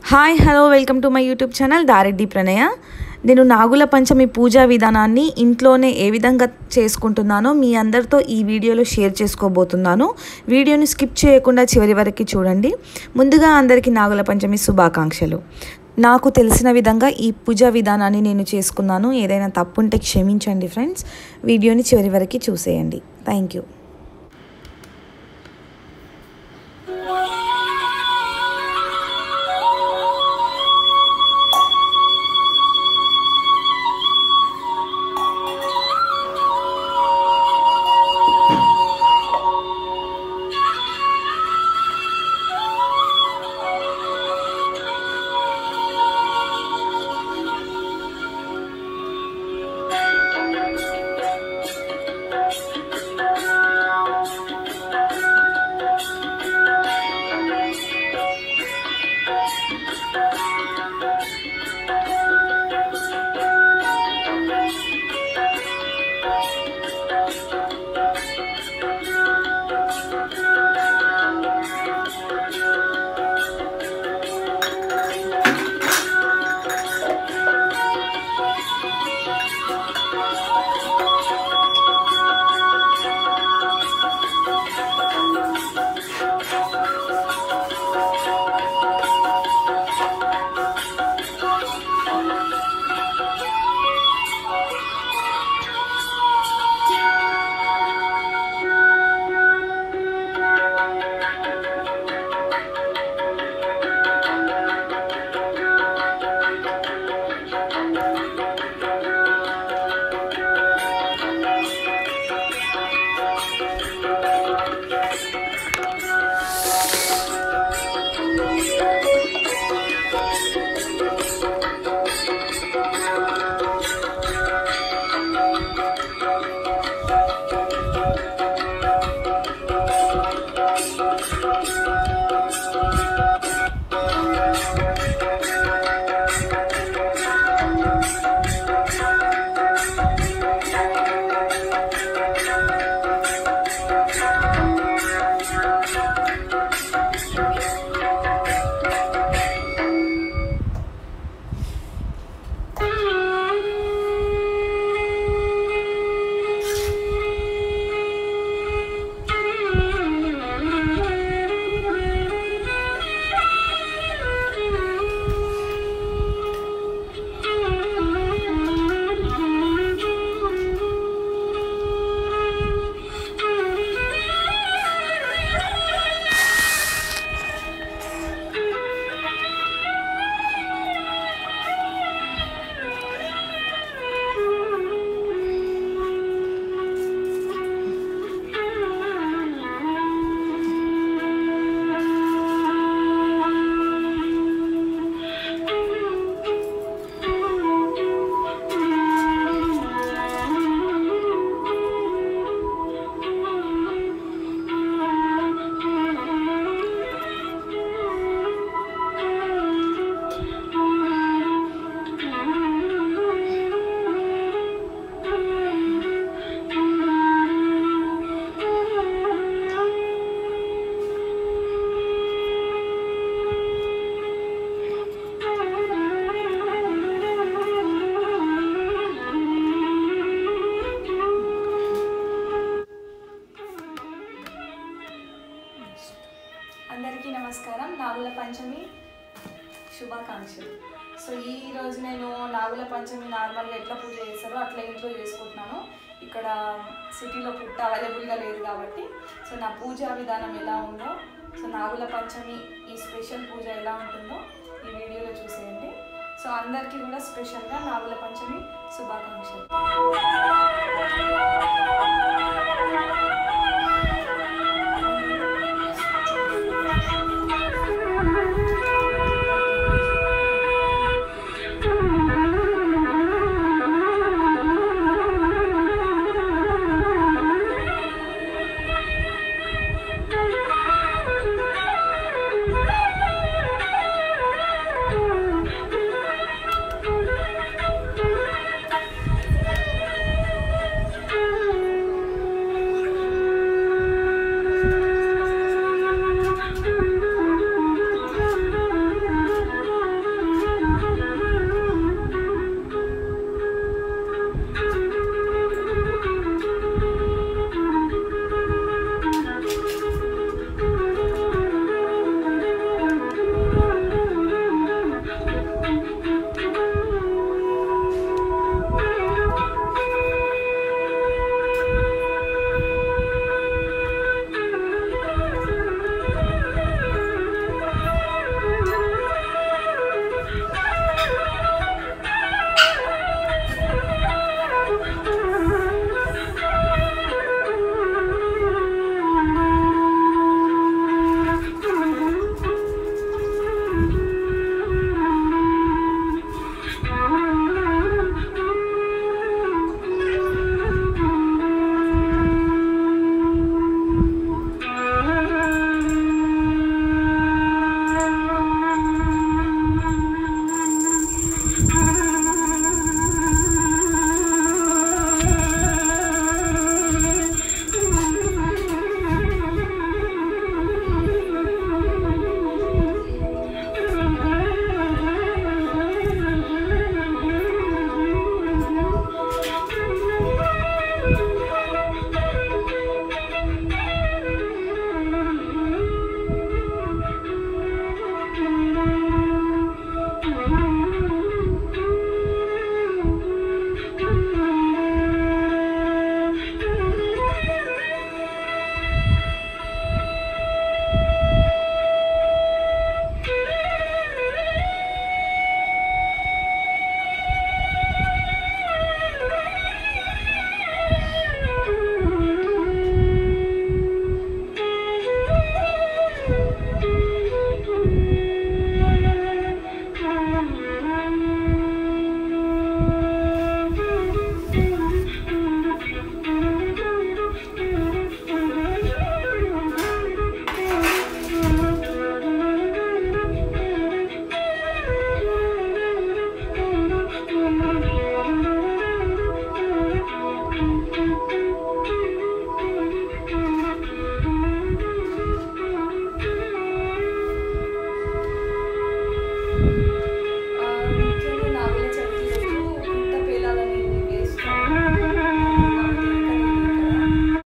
hi hello welcome to my YouTube channel Dareddy Pranaya నేను నాగుల పంచమి పూజా విధానాన్ని ఇంట్లోనే ఏ విధంగా చేసుకుంటున్నానో మీ అందరితో ఈ వీడియోలో షేర్ చేసుకోబోతున్నాను వీడియోని స్కిప్ చేయకుండా చివరి వరకు చూడండి ముందుగా అందరికీ నాగుల పంచమి శుభాకాంక్షలు నాకు తెలిసిన విధంగా ఈ పూజా విధానాన్ని నేను చేసుకున్నాను ఏదైనా తప్పుంటే క్షమించండి ఫ్రెండ్స్ వీడియోని చివరి వరకు చూసేయండి థ్యాంక్ యూ అందరికీ నమస్కారం నాగుల పంచమి శుభాకాంక్షలు సో ఈ రోజు నేను నాగుల పంచమి నార్మల్గా ఎట్లా పూజ చేస్తారో అట్లా ఇంట్లో చేసుకుంటున్నాను ఇక్కడ సిటీలో పుట్ట అవైలబుల్గా లేదు కాబట్టి సో నా పూజా విధానం ఎలా ఉందో సో నాగుల పంచమి ఈ స్పెషల్ పూజ ఎలా ఉంటుందో ఈ వీడియోలో చూసేయండి సో అందరికీ కూడా స్పెషల్గా నాగుల పంచమి శుభాకాంక్షలు